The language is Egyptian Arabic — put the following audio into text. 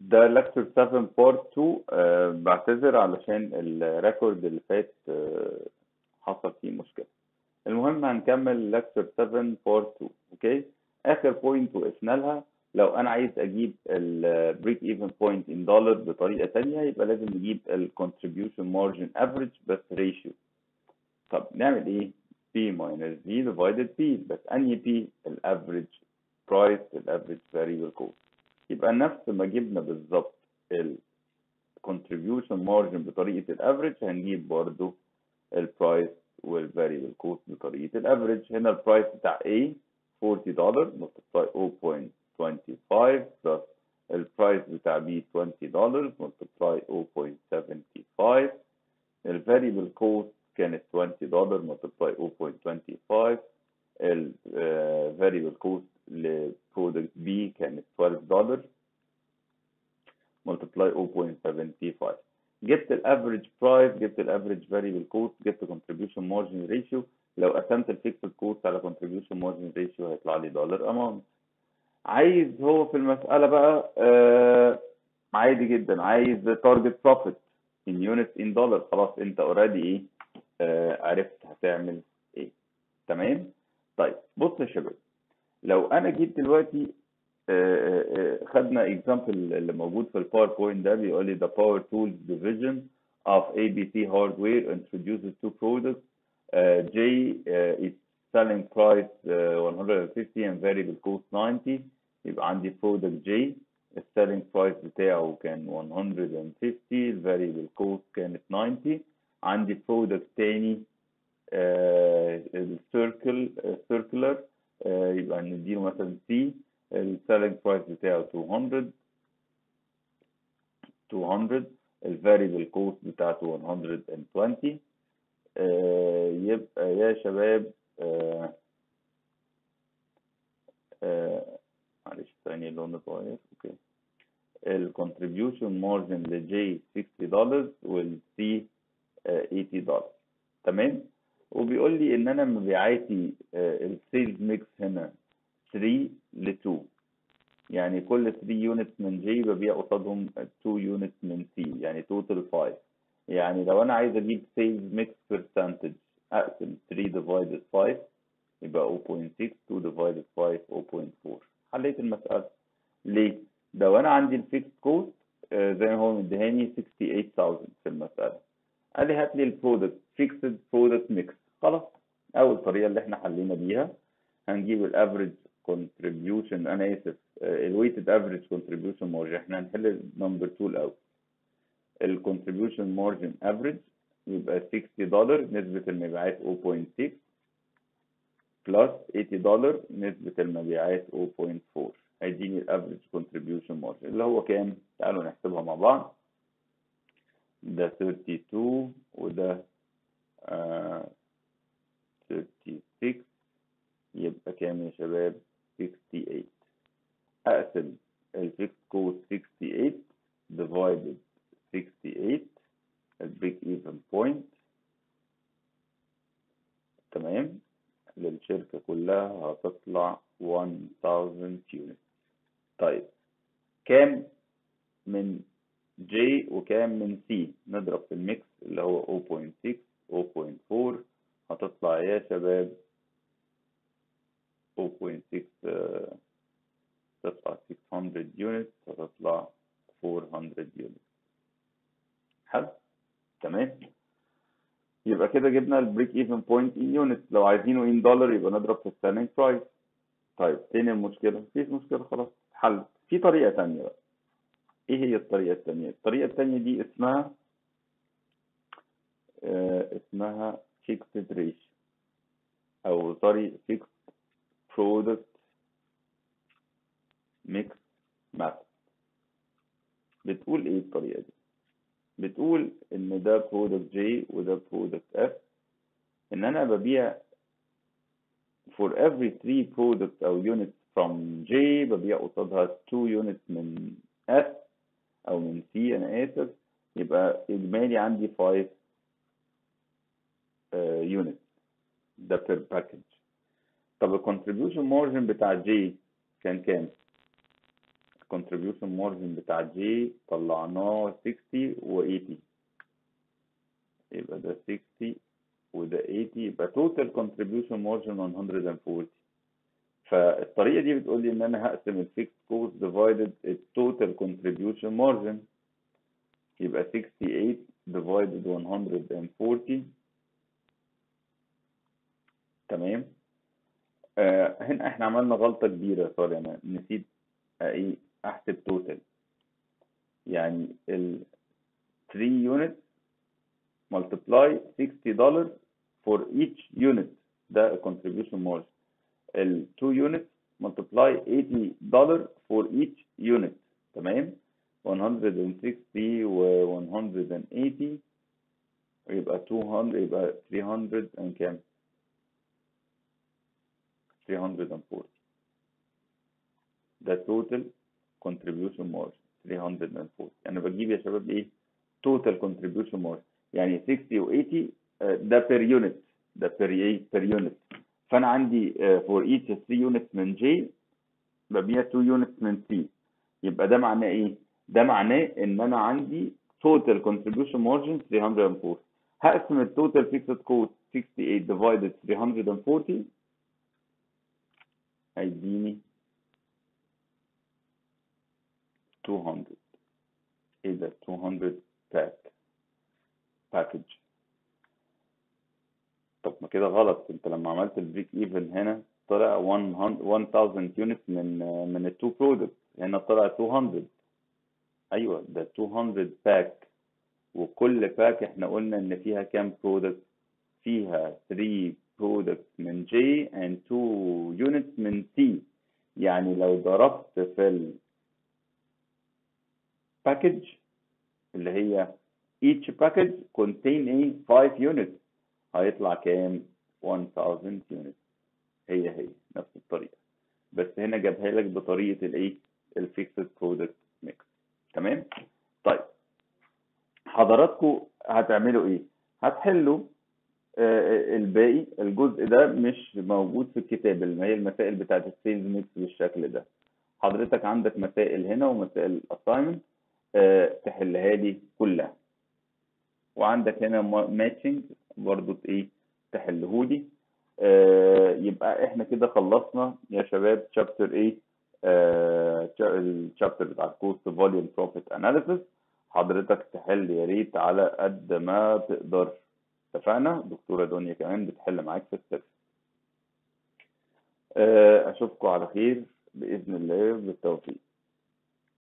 ده لكتور 7 بارت 2 آه بعتذر علشان الريكورد اللي فات آه حصل فيه مشكلة المهم هنكمل لكتور 7 بارت 2 اوكي اخر بوينت وقفنا لها لو انا عايز اجيب البريك ايفن بوينت ان دولار بطريقة تانية يبقى لازم نجيب الكونتريبيوشن مارجن افريج بس ريشيو طب نعمل ايه P minus V divided P بس انهي P الافريج برايس الافريج variable cost يبقى نفس ما جبنا بالظبط ال contribution margin بطريقة الافريج هنجيب برضو البرايس والفاريبل كوست بطريقة الافريج هنا البرايس بتاع A 40 دولار multiply 0.25 plus البرايس بتاع B 20 دولار multiply 0.75 الفاريبل كوست كانت 20 دولار multiply 0.25 الفاريبل كوست لبرودكت B كانت 12 دولار multiply 0.75 جبت الافريج برايس جبت الافريج فاريبل كوست جبت contribution margin ratio لو قسمت الفيكسد كوست على contribution margin ratio هيطلع لي دولار اماونت عايز هو في المسألة بقى آه عادي جدا عايز تارجت بروفيت ان يونت ان دولار خلاص انت اوريدي ايه آه عرفت هتعمل ايه تمام طيب بص يا شباب لو انا جيت دلوقتي آه آه خدنا اكزامبل اللي موجود في الباوربوينت ده بيقول لي the power tools division of ABC hardware introduces two products uh, J uh, its selling price uh, 150 and variable cost 90 يبقى عندي product J السيلينج برايس بتاعه كان 150 الفاريبل كوست كانت 90 عندي برودكت تاني السيركل سيركلر يبقى نديله مثلا سي السيلينج برايس بتاعه 200 200 الفاريبل كوست بتاعته 120 آه يبقى يا شباب آه آه معلش ثانية اللون اتغير اوكي الكونتريبيوشن مارجن لجي 60 دولار والسي 80 دولار تمام وبيقول لي ان انا مبيعاتي السيلز ميكس هنا 3 ل 2 يعني كل 3 يونت من جي ببيع قصادهم 2 يونت من سي يعني توتال 5 يعني لو انا عايز اجيب سيلز ميكس برسنتج اقسم 3 ديفايدد 5 يبقى 0.6 2 ديفايدد 5 0.4 حليت المسألة ليه؟ لو انا عندي الفيكس كوست آه زي ما هو مديهاني 68000 في المسألة قال لي هات لي البرودكت فيكسد برودكت ميكس خلاص اول طريقة اللي احنا حلينا بيها هنجيب الافريج كونتريبيوشن انا اسف الويتد افريج كونتريبيوشن مارجن احنا هنحل نمبر 2 الاول الكونتريبيوشن مارجن افريج يبقى 60 دولار نسبة المبيعات 0.6 بلس 80 دولار نسبة المبيعات 0.4 هيديني الافريج كونتريبيوشن مارجن اللي هو كام؟ تعالوا نحسبها مع بعض ده 32 وده آه 36 يبقى كام يا شباب؟ 68 اقسم الفيكس كوست 68 divided 68 البريك ايفن بوينت تمام للشركة كلها هتطلع 1000 يونت طيب كام من J وكام من C نضرب في الميكس اللي هو 0.6 0.4 هتطلع يا شباب 0.6 تطلع 600 يونت هتطلع 400 يونت حلو تمام يبقى كده جبنا البريك ايفن بوينت ان يونت لو عايزينه ان دولار يبقى نضرب في السيلينج برايس طيب فين المشكله مفيش مشكله خلاص حل في طريقه تانية بقى ايه هي الطريقه التانية الطريقه التانية دي اسمها آه اسمها فيكسد ريشيو او سوري فيكسد برودكت ميكس ماث بتقول ايه الطريقه دي بتقول ان ده برودكت جي وده برودكت اف ان انا ببيع for every 3 products او units from J ببيع قصادها 2 units من F او من C انا اسف يبقى اجمالي عندي 5 uh, units ده per package طب الكونتريبيوشن مارجن بتاع J كان كام؟ contribution margin بتاع جي طلعناه 60 و 80 يبقى ده 60 وده 80 يبقى total contribution margin 140 فالطريقة دي بتقول لي إن أنا هقسم الفيكس كوست divided التوتال contribution margin يبقى 68 divided 140 تمام آه هنا احنا عملنا غلطة كبيرة سوري أنا نسيت آه، ايه أحسب توتال يعني ال 3 units multiply 60 dollars for each unit ده contribution margin ال 2 units multiply 80 dollar for each unit تمام 160 و 180 يبقى 200 يبقى 300 and كام 340 ده total contribution margin 340 انا بجيب يا شباب ايه total contribution margin يعني 60 و 80 آه، ده per unit ده per ايه per unit فانا عندي آه، for each 3 units من J ببيع 2 units من C يبقى ده معناه ايه ده معناه ان انا عندي total contribution margin 340 هقسم التوتال fixed cost 68 divided 340 هيديني 200 ايه ده 200 باك باكج طب ما كده غلط انت لما عملت البريك ايفن هنا طلع 100 1000 يونت من من التو برودكت هنا طلع 200 ايوه ده 200 باك وكل باك احنا قلنا ان فيها كام برودكت فيها 3 برودكت من J and 2 units من T يعني لو ضربت في ال package اللي هي each package contain ايه 5 units هيطلع كام 1000 units هي هي نفس الطريقة بس هنا جابها لك بطريقة الايه الفيكسد برودكت ميكس تمام طيب حضراتكم هتعملوا ايه هتحلوا آه، الباقي الجزء ده مش موجود في الكتاب اللي هي المسائل بتاعت السيلز ميكس بالشكل ده حضرتك عندك مسائل هنا ومسائل assignment آه، تحلها لي كلها وعندك هنا ماتشنج برضو ايه تحلهولي آه يبقى احنا كده خلصنا يا شباب شابتر ايه آه الشابتر بتاع الكوست فوليوم بروفيت اناليسيس حضرتك تحل يا ريت على قد ما تقدر اتفقنا دكتورة دنيا كمان بتحل معاك في السيرفس آه اشوفكم على خير باذن الله بالتوفيق